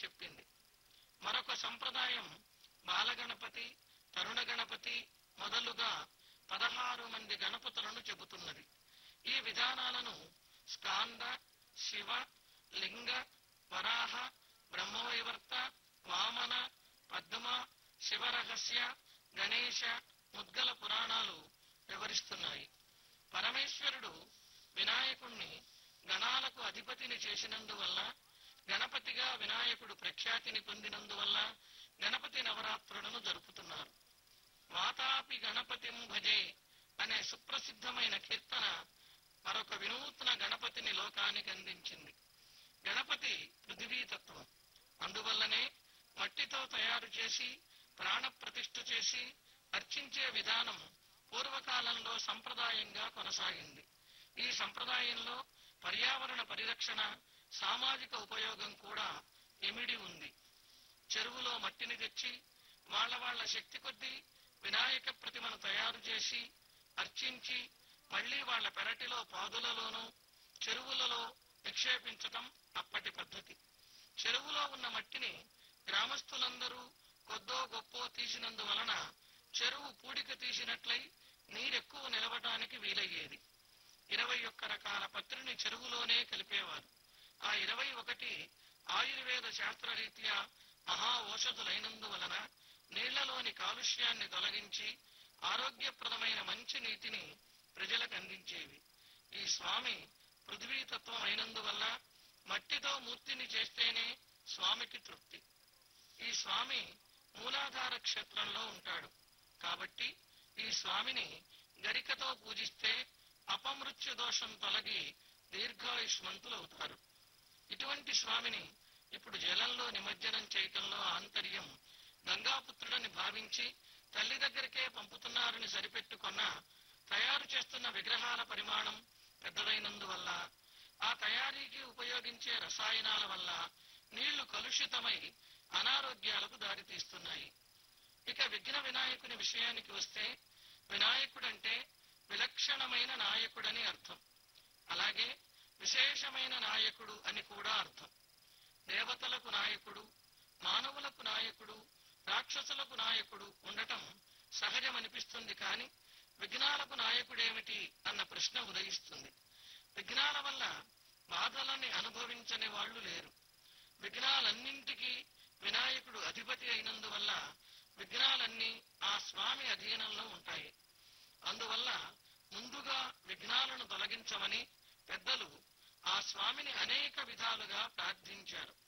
చెప్పింది మరొక సంప్రదాయం బాలగణపతి తరుణ గణపతి మొదలుగా పదహారు మంది గణపతులను చెబుతున్నది ఈ విధానాలను స్కాంద శివ లింగ వరాహ బ్రహ్మవైవర్త వామన పద్మ శివరహస్య గణేశ ముద్గల పురాణాలు వివరిస్తున్నాయి పరమేశ్వరుడు వినాయకుణ్ణి గణాలకు అధిపతిని చేసినందువల్ల గణపతిగా వినాయకుడు ప్రఖ్యాతిని పొందినందువల్ల గణపతి నవరాత్రులను జరుపుతున్నారు వాతాపి గణపతిం భజే అనే సుప్రసిద్ధమైన కీర్తన మరొక వినూత్న గణపతిని లోకానికి అందించింది గణపతి పృథివీతత్వం అందువల్లనే మట్టితో తయారు చేసి ప్రాణ ప్రతిష్ఠ చేసి అర్చించే విధానం పూర్వకాలంలో సంప్రదాయంగా కొనసాగింది ఈ సంప్రదాయంలో పర్యావరణ పరిరక్షణ సామాజిక ఉపయోగం కూడా ఇమిడి ఉంది చెరువులో మట్టిని తెచ్చి వాళ్ళ వాళ్ళ శక్తి కొద్దీ వినాయక ప్రతిమను తయారు చేసి అర్చించి మళ్ళీ వాళ్ళ పెరటిలో పాదులలోనూ చెరువులలో నిక్షేపించటం అప్పటి పద్ధతి చెరువులో ఉన్న మట్టిని గ్రామస్తులందరూ కొద్దో గొప్పో తీసినందువలన చెరువు పూడిక తీసినట్లయి నీరెక్కువ నిలవటానికి వీలయ్యేది ఇరవై ఒక్క రకాల పత్రిని చెరువులోనే కలిపేవారు ఆ ఇరవై ఒకటి ఆయుర్వేద శాస్త్రరీత్యా మహా ఔషధులైనందువలన నీళ్లలోని కాలుష్యాన్ని తొలగించి ఆరోగ్యప్రదమైన మంచి నీటిని ప్రజలకు అందించేవి ఈ స్వామి పృథ్వీతత్వం అయినందువల్ల మట్టితో మూర్తిని చేస్తేనే స్వామికి తృప్తి ఈ స్వామి మూలాధార క్షేత్రంలో ఉంటాడు కాబట్టి ఈ స్వామిని గరికతో పూజిస్తే అపమృత్యు దోషం తొలగి దీర్ఘాయుష్మంతులవుతారు ఇటువంటి స్వామిని ఇప్పుడు జలంలో నిమజ్జనం చేయటంలో ఆంతర్యం గంగాపుత్రుడని భావించి తల్లి దగ్గరికే పంపుతున్నారని సరిపెట్టుకున్న తయారు చేస్తున్న విగ్రహాల పరిమాణం పెద్దదైనందువల్ల ఆ తయారీకి ఉపయోగించే రసాయనాల వల్ల నీళ్లు కలుషితమై అనారోగ్యాలకు దారితీస్తున్నాయి ఇక విఘ్న వినాయకుని విషయానికి వస్తే వినాయకుడంటే విలక్షణమైన నాయకుడని అర్థం అలాగే విశేషమైన నాయకుడు అని కూడా అర్థం దేవతలకు నాయకుడు మానవులకు నాయకుడు రాక్షసులకు నాయకుడు ఉండటం సహజమనిపిస్తుంది కాని విఘ్నాలకు నాయకుడేమిటి అన్న ప్రశ్న ఉదయిస్తుంది విఘ్నాల వల్ల బాధలని అనుభవించని వాళ్ళు లేరు విఘ్నాలన్నింటికీ వినాయకుడు అధిపతి అయినందువల్ల విఘ్నాలన్నీ ఆ స్వామి అధీనంలో ఉంటాయి అందువల్ల ముందుగా విఘ్నాలను తొలగించమని పెద్దలు ఆ స్వామిని అనేక విధాలుగా ప్రార్థించారు